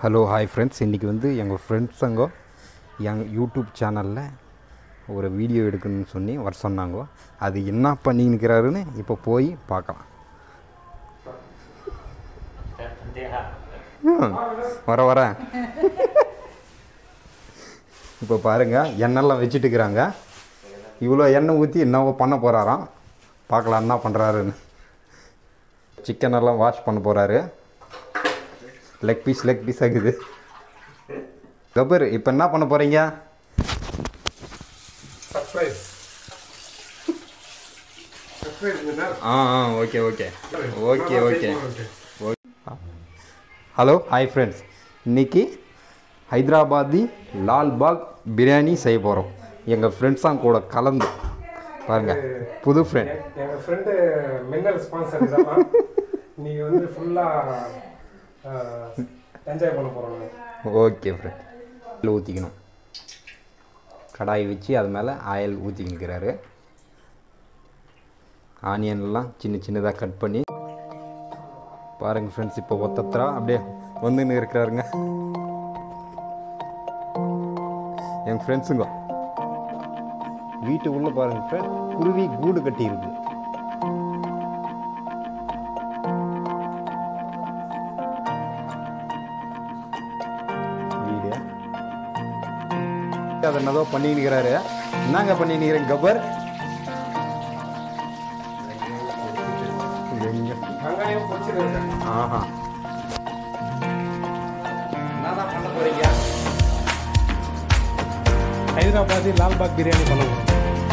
hello hi friends இன்றைக்கி வந்து எங்கள் ஃப்ரெண்ட்ஸுங்க எங் யூடியூப் சேனலில் ஒரு வீடியோ எடுக்கணும்னு சொல்லி வர சொன்னாங்க அது என்ன பண்ணின்னுக்கிறாருன்னு இப்போ போய் பார்க்கலாம் ம், வர வரேன் இப்போ பாருங்கள் எண்ணெய்லாம் வச்சுட்டு இருக்கிறாங்க இவ்வளோ எண்ணெய் ஊற்றி என்னவோ பண்ண போகிறாராம் பார்க்கலாம் என்ன பண்ணுறாருன்னு சிக்கன் எல்லாம் வாஷ் பண்ண போகிறாரு லெக் பீஸ் லெக் பீஸ் ஆகுது கபர் இப்போ என்ன பண்ண போகிறீங்க surprise surprise sir ah ah okay okay okay okay hello hi friends இன்னைக்கு ஹைதராபாதி லால்பாக் பிரியாணி செய்ய போகிறோம் எங்கள் ஃப்ரெண்ட்ஸாங்க கூட கலந்து பாருங்கள் புது ஃப்ரெண்ட் எங்க ஃப்ரெண்டு மின்னல் ஸ்பான்சர் இதெல்லாம் நீங்க வந்து ஃபுல்லா என்ஜாய் பண்ண போறோம் ஓகே ஃப்ரெண்ட் ஆயில் ஊற்றிக்கணும் கடாய் வச்சு அது மேலே ஆயில் ஊற்றிக்கிறாரு ஆனியன்லாம் சின்ன சின்னதாக கட் பண்ணி பாருங்கள் ஃப்ரெண்ட்ஸ் இப்போ ஒத்தத்தரா அப்படியே வந்துன்னு இருக்கிறாருங்க என் ஃப்ரெண்ட்ஸுங்க வீட்டு உள்ளே பாருங்கள் ஃப்ரெண்ட் குருவி கூடு கட்டி இருக்கு வீடு அதை என்னதோ பண்ணிக்கிறாரு என்னங்க பண்ணிக்கிறேன் கபர் எங்க வெங்காயம் பொரிச்சிருக்கேன் ஆஹா என்னதான் பண்ண போறீங்க ஹைதராபாதி லால்பாக் பிரியாணி பண்ண போறோம்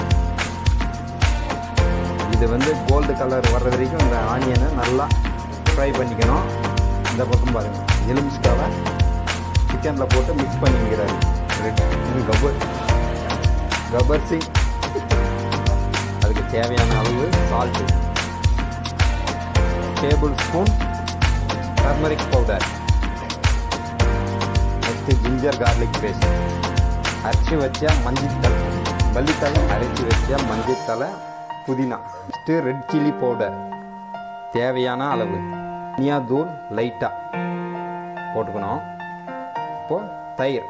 இது வந்து கோல்டு கலர் வர்ற வரைக்கும் இந்த ஆனியனை நல்லா ஃப்ரை பண்ணிக்கணும் இந்த பக்கம் பாருங்க எலுமிச்சிக்காவை சிக்கனில் போட்டு மிக்ஸ் பண்ணிக்கிறாரு ரெட் இது கபர் கபர் சிங் அதுக்கு தேவையான அளவு salt table spoon turmeric powder next ginger garlic paste அரைச்சி வச்ச மஞ்சத்தலை மல்லித்தலை அரைச்சி வச்ச மஞ்சத்தலை புதினா நெக்ஸ்ட்டு ரெட் சில்லி பவுடர் தேவையான அளவு தனியா தூள் லைட்டாக போட்டுக்கணும் இப்போது தயிர்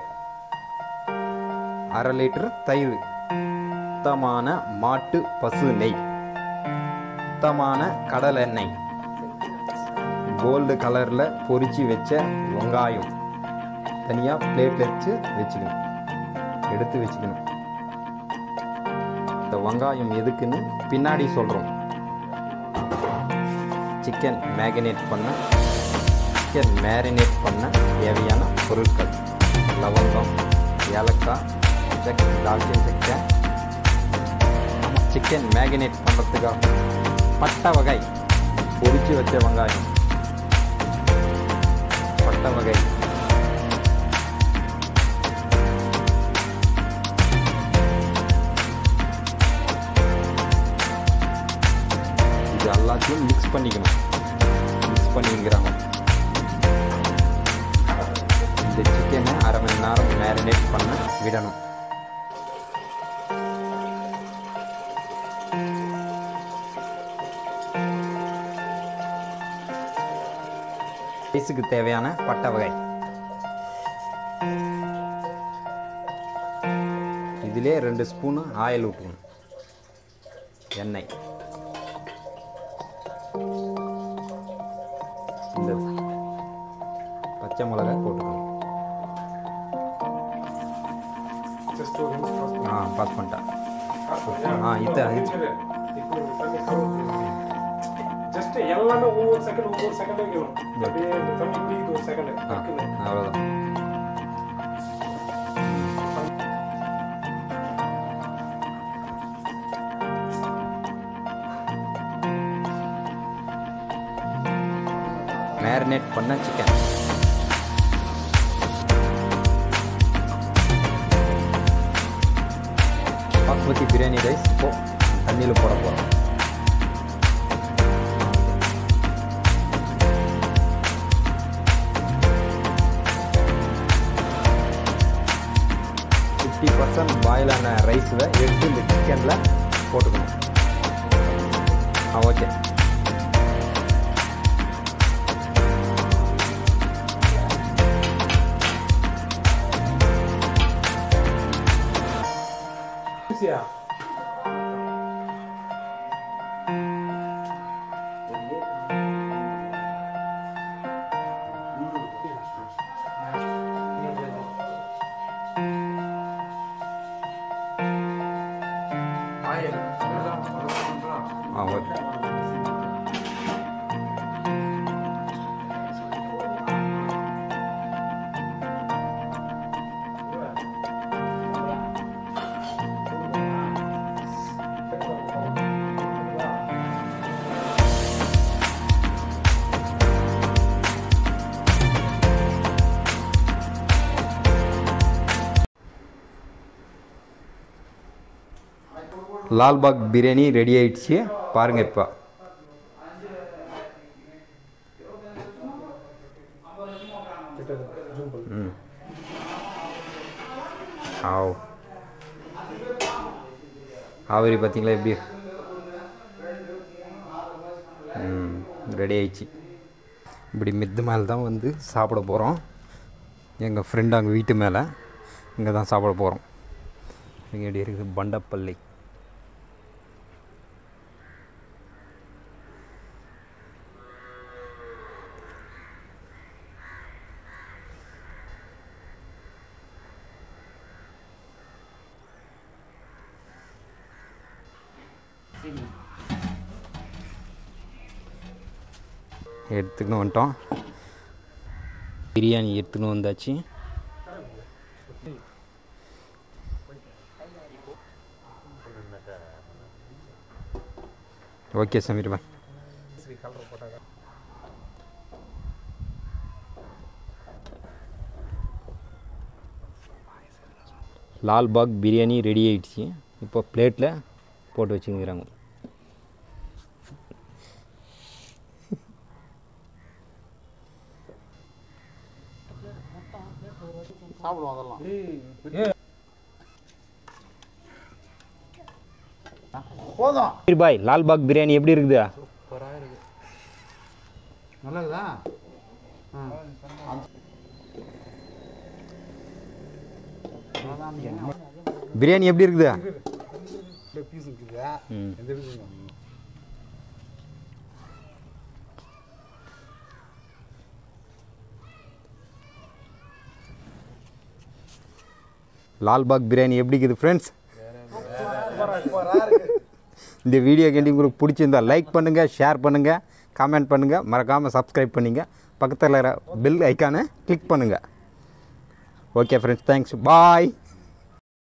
அரை லிட்டர் தயிர் சுத்தமான மாட்டு பசு நெய் சுத்தமான கடலை எண்ணெய் கோல்டு கலரில் பொரிச்சு வச்ச வெங்காயம் தனியாக பிளேட்டில் வச்சு வச்சுக்கணும் எடுத்து வச்சுக்கணும் இந்த வெங்காயம் எதுக்குன்னு பின்னாடி சொல்கிறோம் சிக்கன் மேரினேட் பண்ண சிக்கன் மேரினேட் பண்ண தேவையான பொருட்கள் லவங்கம் ஏலக்காய் செக் தால்ச்சின் செக்கை சிக்கன் மேரினேட் பண்ணுறதுக்காக பட்டை வகை பொரிச்சு வச்ச வெங்காயம் பட்டை வகை இது எல்லாத்தையும் மிக்ஸ் பண்ணிக்கணும் மிக்ஸ் பண்ணிக்கிறாங்க இந்த சிக்கனை அரை மணி நேரம் மேரினேட் பண்ண விடணும் ரைஸுக்கு தேவையான பட்டை வகை இதிலே ரெண்டு ஸ்பூனு ஆயில் ஊற்றணும் எண்ணெய் இந்த பச்சை மிளகாய் போட்டுக்கணும் ஜஸ்ட் ஒரு நிமிஷம் ஆ பாஸ் பண்ணிட்டேன் ஆ ஆ, இத்த- ஜஸ்ட் எல்லாமே ஒவ்வொரு செகண்ட் ஒவ்வொரு செகண்ட் வைக்கணும் அப்படியே இந்த தண்ணி குடிக்குது ஒரு செகண்ட் ஆ அவ்வளோதான் மேரினேட் பண்ண சிக்கன் பாஸ்மதி பிரியாணி ரைஸ் இப்போ தண்ணியில் போட போகிறோம் ஃபிஃப்டி பர்சன்ட் பாயிலான ரைஸில் எடுத்து இந்த சிக்கனில் போட்டுக்கணும் ah okay Lalbagh biryani ready ஆயிடுச்சு பாருங்கள் இப்போ கிட்ட ஜூம் பண்ணு ம் ஆவ் ஆவரி பார்த்தீங்களா எப்படி ம் ரெடி ஆயிடுச்சு இப்படி மித்து மேலே தான் வந்து சாப்பிட போகிறோம் எங்கள் ஃப்ரெண்டு அங்கே வீட்டு மேலே இங்கே தான் சாப்பிட போகிறோம் இங்கே எப்படி இருக்குது பண்டப்பள்ளி எடுத்துக்கின்னு வந்துட்டோம் பிரியாணி எடுத்துன்னு வந்தாச்சு ஓகே சமீர் பாய் சரி கலர் போட்டாங்க லால்பாக் பிரியாணி ரெடி ஆயிடுச்சு இப்போ பிளேட்டில் போட்டு வச்சுங்கிறாங்க சாப்பிடுவோம் அதெல்லாம் போதும் சமீர் பாய் லால்பாக் பிரியாணி எப்படி இருக்குது நல்லதுதா பிரியாணி எப்படி இருக்குது பீஸ் இருக்குதா ம் எந்த பீஸ் லால்பாக் பிரியாணி எப்படி இருக்குது ஃப்ரெண்ட்ஸ் இந்த வீடியோ கேண்டி உங்களுக்கு பிடிச்சிருந்தா லைக் பண்ணுங்கள் ஷேர் பண்ணுங்கள் காமெண்ட் பண்ணுங்கள் மறக்காமல் சப்ஸ்கிரைப் பண்ணுங்க பக்கத்தில் பெல் ஐக்கானை கிளிக் பண்ணுங்கள் ஓகே ஃப்ரெண்ட்ஸ் தேங்க்ஸ் பாய்